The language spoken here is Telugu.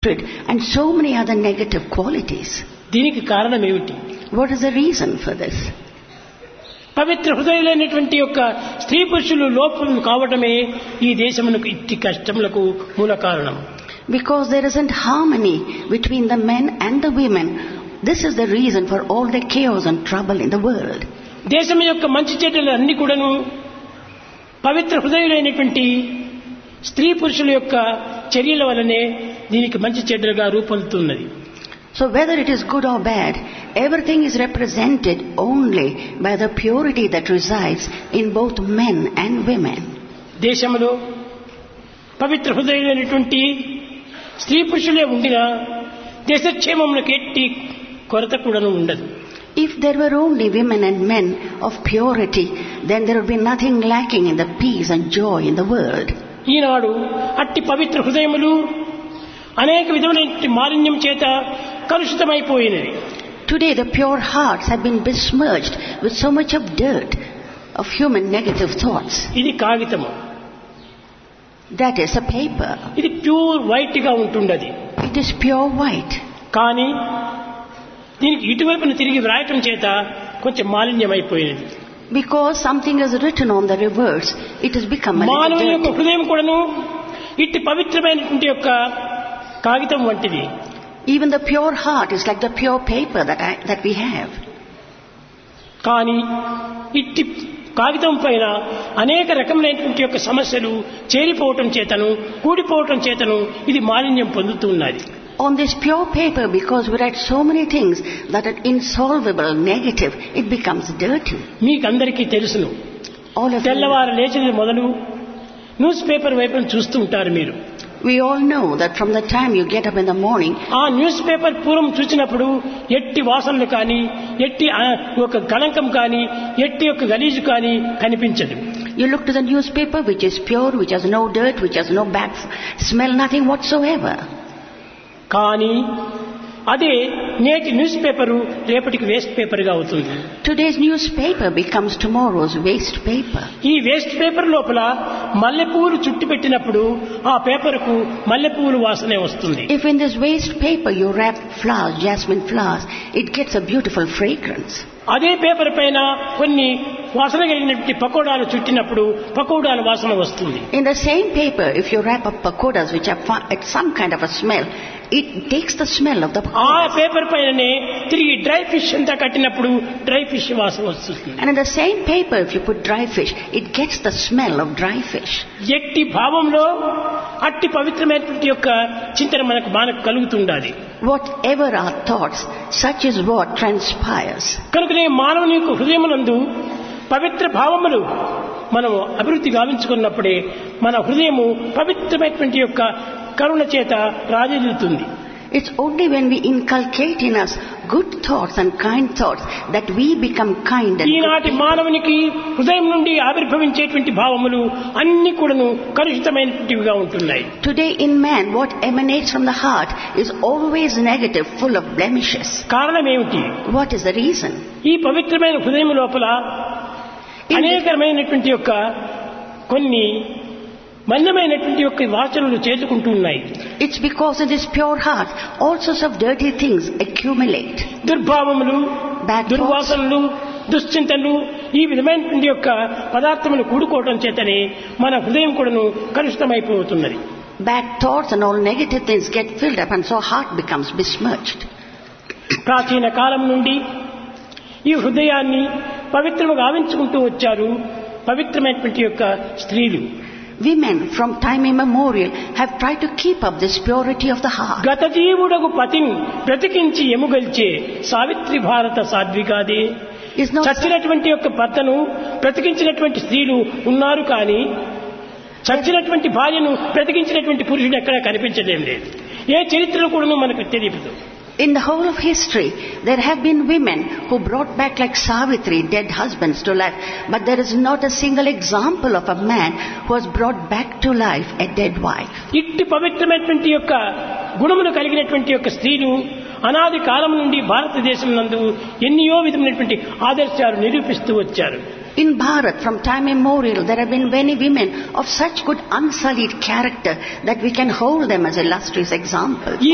and so many other negative qualities. దీనికి కారణం ఏమిటి What is the reason for this? పవిత్ర హృదయులైనటువంటి యొక్క స్త్రీ పురుషులు లోపం కావటమే ఈ దేశమునకు ఇట్టి కష్టములకు మూల కారణం Because there isn't harmony between the men and the women. This is the reason for all the chaos and trouble in the world. దేశం యొక్క మంచి చెడ్డలు అన్ని కూడాను పవిత్ర హృదయులైనటువంటి స్త్రీ పురుషుల యొక్క చర్యల వలనే దీనికి మంచి చెడ్డలుగా రూపొందుతున్నది So whether it is good or bad, everything is represented only by the purity that resides in both men and women. దేశంలో పవిత్ర హృదయులైనటువంటి స్త్రీ పురుషులే ఉండినా దేశక్షేమములకు ఎట్టి కొరత కూడాను ఉండదు If there were only women and men of purity, then there would be nothing lacking in the peace and joy in the world. ఈనాడు అట్టి పవిత్ర హృదయములు అనేక విధమైన మాలిన్యం చేత కలుషితమైపోయినవి Today the pure hearts have been besmirched with so much of dirt, of human negative thoughts. ఇది కాగితము That is a paper. ఇది ప్యూర్ వైట్ గా ఉంటుండది It is pure white. కానీ దీనికి ఇటువైపున తిరిగి వ్రాయటం చేత కొంచెం మాలిన్యమైపోయినది Because something is written on the reverse, it has become a little మానవుని యొక్క dirty. హృదయం కూడాను ఇట్టి పవిత్రమైనటువంటి యొక్క కాగితం వంటిది Even the pure heart is like the pure paper that, I, that we have. కానీ ఇట్టి కాగితం పైన అనేక రకములైనటువంటి యొక్క సమస్యలు చేరిపోవటం చేతను కూడిపోవటం చేతను ఇది మాలిన్యం పొందుతున్నది On this pure paper, because we write so many things that are insolvable, negative, it becomes dirty. మీకందరికీ తెలుసును All of you, తెల్లవారు లేచినది మొదలు న్యూస్ పేపర్ వైపును చూస్తూ ఉంటారు మీరు we all know that from the time you get up in the morning, ఆ న్యూస్ పేపర్ పూర్వం చూసినప్పుడు ఎట్టి వాసనలు కానీ ఎట్టి ఆ, ఒక కళంకం కానీ ఎట్టి యొక్క గలీజు కానీ కనిపించదు you look to the newspaper which is pure, which has no dirt, which has no bad f- smell, nothing whatsoever. కానీ అదే నేటి న్యూస్ పేపరు రేపటికి వేస్ట్ పేపర్గా అవుతుంది Today's newspaper becomes tomorrow's waste paper. ఈ వేస్ట్ పేపర్ లోపల మల్లెపూలు చుట్టి పెట్టినప్పుడు ఆ పేపర్కు మల్లెపూలు వాసనే వస్తుంది If in this waste paper you wrap flowers, jasmine flowers, it gets a beautiful fragrance. అదే పేపర్ పైన కొన్ని వాసన కలిగినటువంటి పకోడాలు చుట్టినప్పుడు పకోడాల వాసన వస్తుంది In the same paper, if you wrap up pakodas which have fi- at some kind of a smell, it takes the smell of the ఆ pakodas. పేపర్ పైననే తిరిగి డ్రై ఫిష్ అంతా కట్టినప్పుడు డ్రై ఫిష్ వాసన వస్తుంది And in the same paper, if you put dry fish, it gets the smell of dry fish. ఎట్టి భావంలో అట్టి పవిత్రమైనటువంటి యొక్క చింతన మనకు మనకు కలుగుతుండాలి Whatever our thoughts, such is what transpires. కనుకనే మానవుని యొక్క హృదయమునందు పవిత్ర భావములు మనము అభివృద్ధి గావించుకున్నప్పుడే మన హృదయము పవిత్రమైనటువంటి యొక్క కరుణ చేత రాజెల్లుతుంది It's only when we inculcate in us good thoughts and kind thoughts that we become kind and good ఈనాటి మానవునికి హృదయం నుండి ఆవిర్భవించేటువంటి భావములు అన్ని కూడాను కలుషితమైనటువంటివిగా ఉంటున్నాయి Today in man, what emanates from the heart is always negative, full of blemishes. కారణం ఏమిటి What is the reason? ఈ పవిత్రమైన హృదయం లోపల In అనేకమైనటువంటి యొక్క కొన్ని మలినమైనటువంటి యొక్క వాసనలు చేర్చుకుంటూ ఉన్నాయి It's because in this pure heart, all sorts of dirty things accumulate. దుర్భావములు Bad thoughts, దుర్వాసనలు దుశ్చింతలు ఈ విధమైనటువంటి యొక్క పదార్థములు కూడుకోవటం చేతనే మన హృదయం కూడాను కలుషితమైపోతున్నది bad thoughts and all negative things get filled up and so heart becomes besmirched. ప్రాచీన కాలం నుండి ఈ హృదయాన్ని పవిత్రముగా గావించుకుంటూ వచ్చారు పవిత్రమైనటువంటి యొక్క స్త్రీలు Women from time immemorial have tried to keep up this purity of the heart. గత జీవుడకు పతిని బ్రతికించి ఎముగల్చే సావిత్రి భారత సాధ్వికాదే Is not చచ్చినటువంటి యొక్క భర్తను బ్రతికించినటువంటి స్త్రీలు ఉన్నారు కానీ చచ్చినటువంటి భార్యను బ్రతికించినటువంటి పురుషుడు ఎక్కడా కనిపించలేం లేదు ఏ చరిత్రను కూడా మనకు తెలియదు In the whole of history, there have been women who brought back like Savitri, dead husbands to life, but there is not a single example of a man who has brought back to life a dead wife. ఇట్టి పవిత్రమైనటువంటి యొక్క గుణములు కలిగినటువంటి యొక్క స్త్రీలు అనాది కాలం నుండి భారతదేశం నందు ఎన్నో విధమైనటువంటి ఆదర్శాలు నిరూపిస్తూ వచ్చారు In Bharat, from time immemorial, there have been many women of such good unsullied character that we can hold them as illustrious examples. ఈ